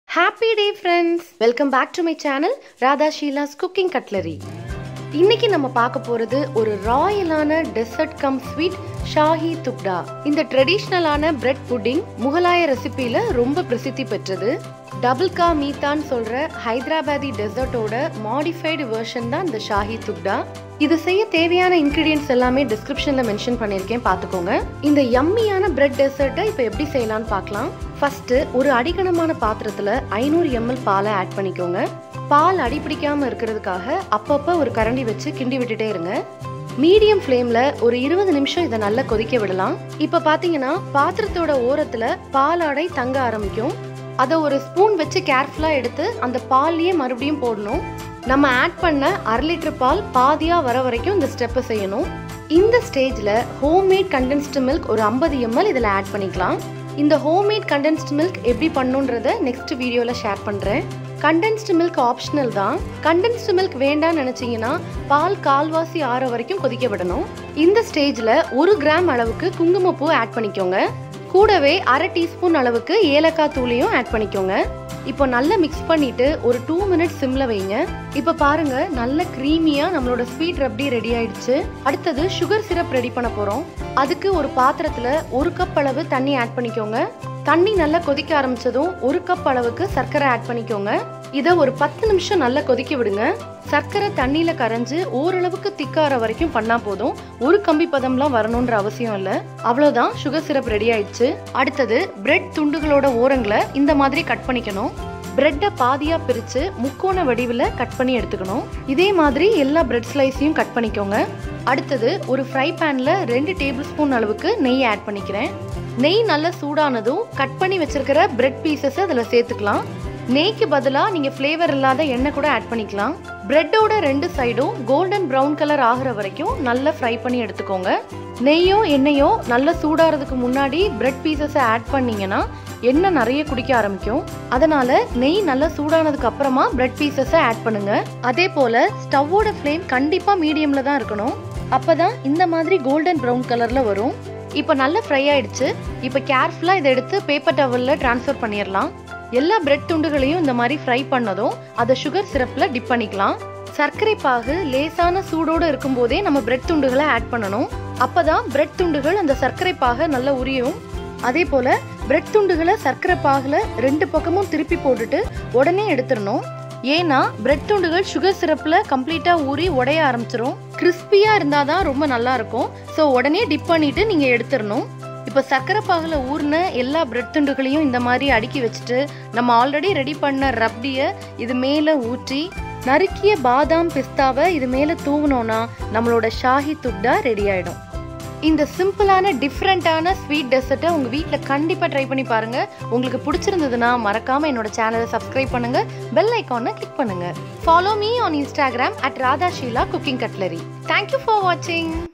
happy day friends welcome back to my channel Radha Sheela's cooking cutlery இன்னைக்கு நம்ம பார்க்க போறது ஒரு ராயலான dessert cum sweet shahi tukda இந்த ட்ரெடிஷ்னலான பிரெட் புட்டிங் முகலாய ரெசிபில ரொம்ப பிரசித்தி பெற்றது டபுள் கா மீத்தான் சொல்ற ஹைதராபாதி டெசர்ட்டோட மாடிஃபைடு வெர்ஷன் தான் இந்த ஷாஹி துக்டா இது செய்ய தேவையான இன்கிரீடியன்ஸ் எல்லாமே டிஸ்கிரிப்ஷன்ல மென்ஷன் பண்ணியிருக்கேன் பார்த்துக்கோங்க இந்த யம்மியான பிரெட் டெசர்ட்டை இப்போ எப்படி செய்யலாம்னு பார்க்கலாம் ஃபர்ஸ்ட் ஒரு அடிகனமான பாத்திரத்துல ஐநூறு எம்எல் பாலை ஆட் பண்ணிக்கோங்க பால் அடிப்பிடிக்காம இருக்கிறதுக்காக அப்பப்போ ஒரு கரண்டி வச்சு கிண்டி விட்டுட்டே இருங்க மீடியம் ஃப்ளேம்ல ஒரு இருபது நிமிஷம் இதை நல்லா கொதிக்க விடலாம் இப்ப பாத்தீங்கன்னா பாத்திரத்தோட ஓரத்துல பாலாடை தங்க ஆரம்பிக்கும் அதை ஒரு ஸ்பூன் வச்சு கேர்ஃபுல்லா எடுத்து அந்த பால்லையே மறுபடியும் போடணும் நம்ம ஆட் பண்ண அரை லிட்டர் பால் பாதியா வர வரைக்கும் இந்த ஸ்டெப்பை செய்யணும் இந்த ஸ்டேஜ்ல ஹோம்மேட் கண்டென்ஸ்டு மில்க் ஒரு ஐம்பது எம்எல் இதில் ஆட் பண்ணிக்கலாம் இந்த ஹோம்மேட் கண்டென்ஸ்டு மில்க் எப்படி பண்ணுன்றத நெக்ஸ்ட் வீடியோவில் ஷேர் பண்ணுறேன் கண்டென்ஸ்டு மில்க் ஆப்ஷனல் தான் கண்டென்ஸ்டு மில்க் வேண்டாம்னு நினச்சிங்கன்னா பால் கால்வாசி ஆற வரைக்கும் கொதிக்க விடணும் இந்த ஸ்டேஜில் ஒரு கிராம் அளவுக்கு குங்குமப்பூ ஆட் பண்ணிக்கோங்க கூடவே அரை டீஸ்பூன் அளவுக்கு ஏலக்காய் தூளையும் ஆட் பண்ணிக்கோங்க இப்போ நல்லா மிக்ஸ் பண்ணிட்டு ஒரு டூ மினிட்ஸ் சிம்ல வைங்க இப்போ பாருங்க நல்ல க்ரீமியா நம்மளோட ஸ்வீட் ரப்டி ரெடி ஆயிடுச்சு அடுத்தது சுகர் சிரப் ரெடி பண்ண போறோம் அதுக்கு ஒரு பாத்திரத்துல ஒரு கப் அளவு தண்ணி ஆட் பண்ணிக்கோங்க தண்ணி நல்லா கொதிக்க ஆரம்பிச்சதும் ஒரு கப் அளவுக்கு சர்க்கரை ஆட் பண்ணிக்கோங்க இதை ஒரு பத்து நிமிஷம் நல்லா கொதிக்க விடுங்க சர்க்கரை தண்ணியில கரைஞ்சு ஓரளவுக்கு திக்கார வரைக்கும் பண்ணா போதும் ஒரு கம்பி பதம்லாம் வரணுன்ற அவசியம் இல்ல அவ்வளவுதான் சுகர் சிரப் ரெடி ஆயிடுச்சு அடுத்தது பிரெட் துண்டுகளோட ஓரங்களை இந்த மாதிரி கட் பண்ணிக்கணும் பிரெட்டை பாதியா பிரிச்சு முக்கோண வடிவில் கட் பண்ணி எடுத்துக்கணும் இதே மாதிரி எல்லா பிரெட் ஸ்லைஸையும் கட் பண்ணிக்கோங்க அடுத்தது ஒரு ஃப்ரை பேன்ல ரெண்டு டேபிள் ஸ்பூன் அளவுக்கு நெய் ஆட் பண்ணிக்கிறேன் நெய் நல்லா சூடானதும் கட் பண்ணி வச்சிருக்கிற பிரெட் பீசஸ் அதில் சேர்த்துக்கலாம் நெய்க்கு பதிலாக நீங்கள் ஃப்ளேவர் இல்லாத எண்ணெய் கூட ஆட் பண்ணிக்கலாம் பிரெட்டோட ரெண்டு சைடும் கோல்டன் ப்ரௌன் கலர் ஆகிற வரைக்கும் நல்லா ஃப்ரை பண்ணி எடுத்துக்கோங்க நெய்யோ எண்ணெயோ நல்லா சூடாகிறதுக்கு முன்னாடி பிரெட் பீசஸை ஆட் பண்ணீங்கன்னா எண்ணெய் நிறைய குடிக்க ஆரம்பிக்கும் அதனால நெய் நல்லா சூடானதுக்கு அப்புறமா பிரெட் பீசஸை ஆட் பண்ணுங்க அதே போல ஸ்டவ்வோட ஃப்ளேம் கண்டிப்பா மீடியம்ல தான் இருக்கணும் அப்பதான் இந்த மாதிரி கோல்டன் ப்ரௌன் கலர்ல வரும் இப்போ நல்லா ஃப்ரை ஆயிடுச்சு இப்போ கேர்ஃபுல்லா இதை எடுத்து பேப்பர் டவல்ல டிரான்ஸ்ஃபர் பண்ணிடலாம் எல்லா பிரெட் துண்டுகளையும் இந்த மாதிரி ஃப்ரை பண்ணதும் அதை சுகர் சிரப்ல டிப் பண்ணிக்கலாம் சர்க்கரை பாகு லேசான சூடோடு இருக்கும்போதே நம்ம பிரெட் துண்டுகளை ஆட் பண்ணணும் அப்பதான் பிரெட் துண்டுகள் அந்த சர்க்கரை பாகை நல்லா உரியும் அதே போல பிரெட் துண்டுகளை சர்க்கரை பாகுல ரெண்டு பக்கமும் திருப்பி போட்டுட்டு உடனே எடுத்துடணும் ஏன்னா பிரெட் துண்டுகள் சுகர் சிரப்ல கம்ப்ளீட்டா ஊறி உடைய ஆரம்பிச்சிரும் கிறிஸ்பியா இருந்தாதான் ரொம்ப நல்லா இருக்கும் ஸோ உடனே டிப் பண்ணிட்டு நீங்க எடுத்துடணும் இப்போ சர்க்கரை பாகுல ஊர்ன எல்லா பிரெட் துண்டுகளையும் இந்த மாதிரி அடுக்கி வச்சுட்டு நம்ம ஆல்ரெடி ரெடி பண்ண ரப்டியை இது மேலே ஊற்றி நறுக்கிய பாதாம் பிஸ்தாவை இது மேலே தூவினோன்னா நம்மளோட ஷாஹி துக்டா ரெடி ஆயிடும் இந்த சிம்பிளான டிஃப்ரெண்ட்டான ஸ்வீட் டெசர்ட்டை உங்கள் வீட்டில் கண்டிப்பாக ட்ரை பண்ணி பாருங்கள் உங்களுக்கு பிடிச்சிருந்ததுன்னா மறக்காமல் என்னோட சேனலை சப்ஸ்கிரைப் பண்ணுங்கள் பெல் ஐக்கானை கிளிக் பண்ணுங்கள் follow me on Instagram at Radha Sheela cooking cutlery thank you for வாட்சிங்